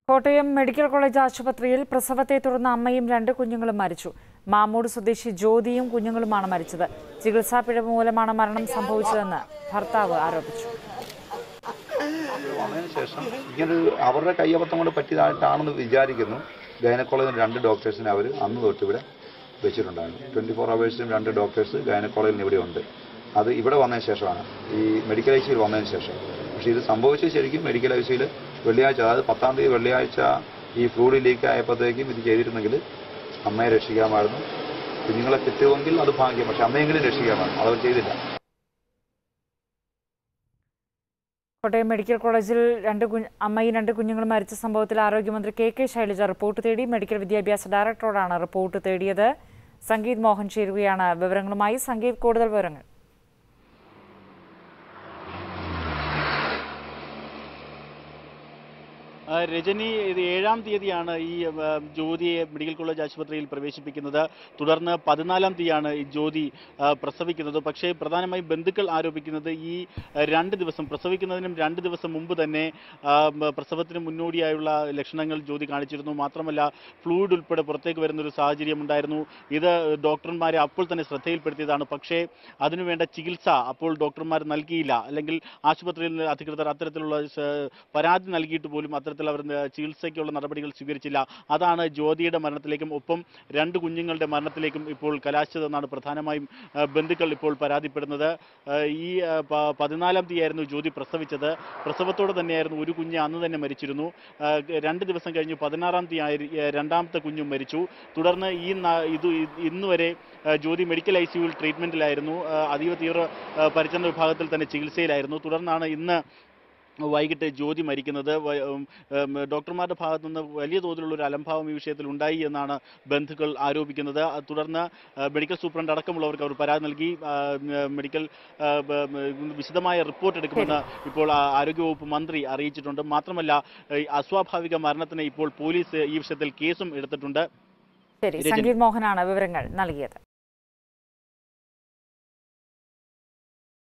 Kottayam medical college ആശുപത്രിയിൽ പ്രസവത്തെ തുടർന്ന് അമ്മയും രണ്ട് കുഞ്ഞുങ്ങളും മരിച്ചു മാമൂട് സ്വദേശി ജ്യോതിയും കുഞ്ഞുങ്ങളുമാണ് മരിച്ചത് ചികിത്സാ പിഴവ് മൂലമാണ് മരണം സംഭവിച്ചതെന്ന് ഭർത്താവ് ആരോപിച്ചു വന്നതിന് ശേഷം ഇങ്ങനൊരു അവരുടെ കയ്യബദ്ധം കൊണ്ട് പറ്റിയതായിട്ടാണെന്ന് വിചാരിക്കുന്നു ഗൈനക്കോളേജിന് രണ്ട് ഡോക്ടേഴ്സിനെ അവർ അന്ന് തൊട്ട് ഇവിടെ വെച്ചിട്ടുണ്ടായിരുന്നു ട്വൻറ്റി ഫോർ അവേഴ്സിലും രണ്ട് ഡോക്ടേഴ്സ് ഗൈനക്കോളേജിന് ഇവിടെ ഉണ്ട് അത് ഇവിടെ വന്നതിന് ശേഷമാണ് ഈ മെഡിക്കൽ ഐ സിയിൽ വന്നതിന് ശേഷം പക്ഷേ ഇത് സംഭവിച്ചത് ശരിക്കും മെഡിക്കൽ ഐ സിയിൽ വെള്ളിയാഴ്ച അതായത് പത്താം തീയതി വെള്ളിയാഴ്ച ഈ ഫ്ലൂഡ് ലീക്ക് ആയപ്പോഴത്തേക്കും ഇത് ചെയ്തിരുന്നെങ്കിൽ അമ്മയെ രക്ഷിക്കാമായിരുന്നു കുഞ്ഞുങ്ങളെ കിട്ടുമെങ്കിൽ അത് ഭാഗ്യം പക്ഷെ അമ്മയെങ്കിലും രക്ഷിക്കാമായിരുന്നു അതവർ ചെയ്തില്ല കോട്ടയം മെഡിക്കൽ കോളേജിൽ രണ്ട് കുഞ്ഞ് അമ്മയും രണ്ട് കുഞ്ഞുങ്ങളും മരിച്ച സംഭവത്തിൽ ആരോഗ്യമന്ത്രി കെ കെ ശൈലജ റിപ്പോർട്ട് തേടി മെഡിക്കൽ വിദ്യാഭ്യാസ ഡയറക്ടറോടാണ് റിപ്പോർട്ട് തേടിയത് സംഗീത് മോഹൻ ചേരുകയാണ് വിവരങ്ങളുമായി സംഗീത് കൂടുതൽ വിവരങ്ങൾ ആ, രജനി ഇത് ഏഴാം തീയതിയാണ് ഈ ആ, ജ്യോതിയെ മെഡിക്കൽ കോളേജ് ആശുപത്രിയിൽ പ്രവേശിപ്പിക്കുന്നത് തുടർന്ന് പതിനാലാം തീയതിയാണ് ഈ ജ്യോതി ആ, പ്രസവിക്കുന്നത് പക്ഷേ പ്രധാനമായും ബന്ധുക്കൾ ആരോപിക്കുന്നത് ഈ ആ, രണ്ട് ദിവസം പ്രസവിക്കുന്നതിനും രണ്ട് ദിവസം മുമ്പ് തന്നെ ആ, മ, പ്രസവത്തിന് മുന്നോടിയായുള്ള ലക്ഷണങ്ങൾ ജ്യോതി കാണിച്ചിരുന്നു മാത്രമല്ല ഫ്ലൂയിഡ് ഉൾപ്പെടെ പുറത്തേക്ക് വരുന്ന ഒരു സാഹചര്യം ഉണ്ടായിരുന്നു ഇത് ഡോക്ടർമാരെ അപ്പോൾ തന്നെ ശ്രദ്ധയിൽപ്പെടുത്തിയതാണ് പക്ഷേ അതിനുവേണ്ട ചികിത്സ അപ്പോൾ ഡോക്ടർമാർ നൽകിയില്ല അല്ലെങ്കിൽ ആശുപത്രിയിൽ അധികൃതർ അത്തരത്തിലുള്ള സ- പരാതി നൽകിയിട്ട് പോലും അത്തരത്തിൽ അവർ ന- ചികിത്സയ്ക്കുള്ള നടപടികൾ സ്വീകരിച്ചില്ല അതാണ് ജ്യോതിയുടെ മരണത്തിലേക്കും ഒപ്പം രണ്ട് കുഞ്ഞുങ്ങളുടെ മരണത്തിലേക്കും ഇപ്പോൾ കലാശിച്ചതെന്നാണ് പ്രധാനമായും ആ, ബന്ധുക്കൾ ഇപ്പോൾ പരാതിപ്പെടുന്നത് ആ, ഈ ആ, പ- പതിനാലാം തീയതിയായിരുന്നു ജ്യോതി പ്രസവിച്ചത് പ്രസവത്തോടെ തന്നെയായിരുന്നു ഒരു കുഞ്ഞ് അന്ന് തന്നെ മരിച്ചിരുന്നു ആ, രണ്ട് ദിവസം കഴിഞ്ഞ് പതിനാറാം തീയതി ആയിരു- ഏ, രണ്ടാമത്തെ കുഞ്ഞും മരിച്ചു തുടർന്ന് ഈ ന- ഇത് ഇന്ന് വരെ ആ, ജ്യോതി മെഡിക്കൽ ഐ സിയുവിൽ ട്രീറ്റ്മെന്റിലായിരുന്നു ആ, അതീവ തീവ്ര ആ, പരിചരണ വിഭാഗത്തിൽ തന്നെ ചികിത്സയിലായിരുന്നു തുടർന്നാണ് ഇന്ന് വൈകിട്ട് ജ്യോതി മരിക്കുന്നത് വ- ഉം, ഉം, ഡോക്ടർമാരുടെ ഭാഗത്തു നിന്ന് വലിയ തോതിലുള്ള ഒരു അലംഭാവം ഈ വിഷയത്തിൽ ഉണ്ടായി എന്നാണ് ബന്ധുക്കൾ ആരോപിക്കുന്നത് അത് തുടർന്ന് ആ, മെഡിക്കൽ സൂപ്രണ്ട് അടക്കമുള്ളവർക്ക് അവർ പരാതി നൽകി ആ, ഉം, മെഡിക്കൽ ആ, ബ- ഉം, വിശദമായ റിപ്പോർട്ട് എടുക്കുമെന്ന് ഇപ്പോൾ ആ, ആരോഗ്യവകുപ്പ് മന്ത്രി അറിയിച്ചിട്ടുണ്ട് മാത്രമല്ല ഈ അസ്വാഭാവിക മരണത്തിന് ഇപ്പോൾ പോലീസ് ഈ വിഷയത്തിൽ കേസും എടുത്തിട്ടുണ്ട് ശരി രജനി. സംഗീത് മോഹനാണ് വിവരങ്ങൾ നൽകിയത്